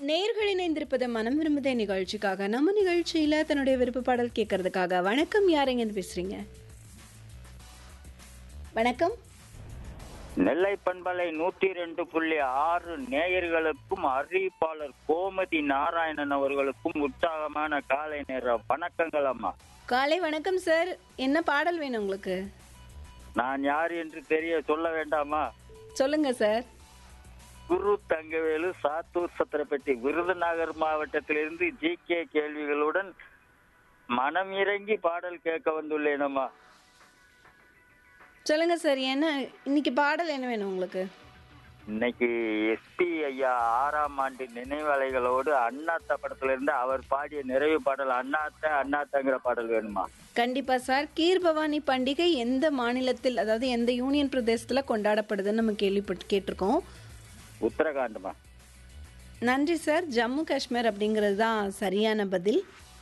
நேர்கள் இணைந்திருப்பது மனம் விரும்புதே நிகழ்ச்சிக்காக நம்ம நிகழ்ச்சியில தன்னுடைய விருப்ப பாடல் கேட்கறதுக்காக வணக்கம் யாருங்க இருந்து பேசுறீங்க வணக்கம் நெல்லை பண்பலை நூத்தி ரெண்டு புள்ளி ஆறு நேயர்களுக்கும் அறிவிப்பாளர் கோமதி நாராயணன் அவர்களுக்கும் உற்சாகமான காலை நேர வணக்கங்கள் அம்மா காலை வணக்கம் சார் என்ன பாடல் வேணும் உங்களுக்கு நான் யார் என்று தெரிய சொல்ல வேண்டாமா சொல்லுங்க சார் குரு தங்கவேலு சாத்தூர் சத்திரப்பட்டி விருதுநகர் மாவட்டத்திலிருந்து ஜி கே கேள்விகளுடன் மனம் இறங்கி பாடல் கேட்க வந்துள்ளேன் அம்மா சொல்லுங்க சார் என்ன இன்னைக்கு பாடல் என்ன வேணும் உங்களுக்கு இன்னைக்கு எஸ்பி ஐயா ஆறாம் ஆண்டு நினைவலைகளோடு அண்ணாத்த படத்துல இருந்து அவர் பாடிய நிறைவு பாடல் அண்ணாத்த அண்ணாத்தங்கிற பாடல் வேணுமா கண்டிப்பா சார் கீர் பவானி பண்டிகை எந்த மாநிலத்தில் அதாவது எந்த யூனியன் பிரதேசத்துல கொண்டாடப்படுதுன்னு நம்ம கேள்விப்பட்டு கேட்டிருக்கோம் உத்தரகாண்ட்மா நன்றி சார் ஜம்மு காஷ்மீர் அப்படிங்கிறது தான் சரியான பதில்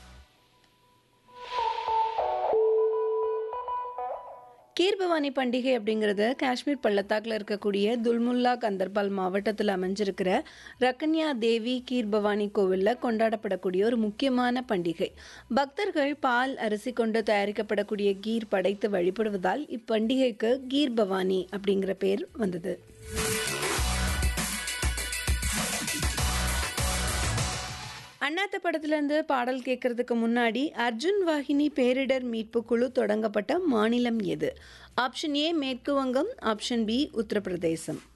கீர்பவானி பண்டிகை அப்படிங்கிறது காஷ்மீர் பள்ளத்தாக்கில் இருக்கக்கூடிய துல்முல்லா கந்தர்பால் மாவட்டத்தில் அமைஞ்சிருக்கிற ரக்கன்யா தேவி கீர்பவானி கோவிலில் கொண்டாடப்படக்கூடிய ஒரு முக்கியமான பண்டிகை பக்தர்கள் பால் அரிசி கொண்டு தயாரிக்கப்படக்கூடிய கீர் படைத்து வழிபடுவதால் இப்பண்டிகைக்கு கீர் பவானி அப்படிங்கிற பேர் வந்தது அண்ணாத்த படத்துலேருந்து பாடல் கேட்கறதுக்கு முன்னாடி அர்ஜுன் வாகினி பேரிடர் மீட்பு குழு தொடங்கப்பட்ட மாநிலம் எது ஆப்ஷன் ஏ மேற்கு வங்கம் ஆப்ஷன் பி உத்தரப்பிரதேசம்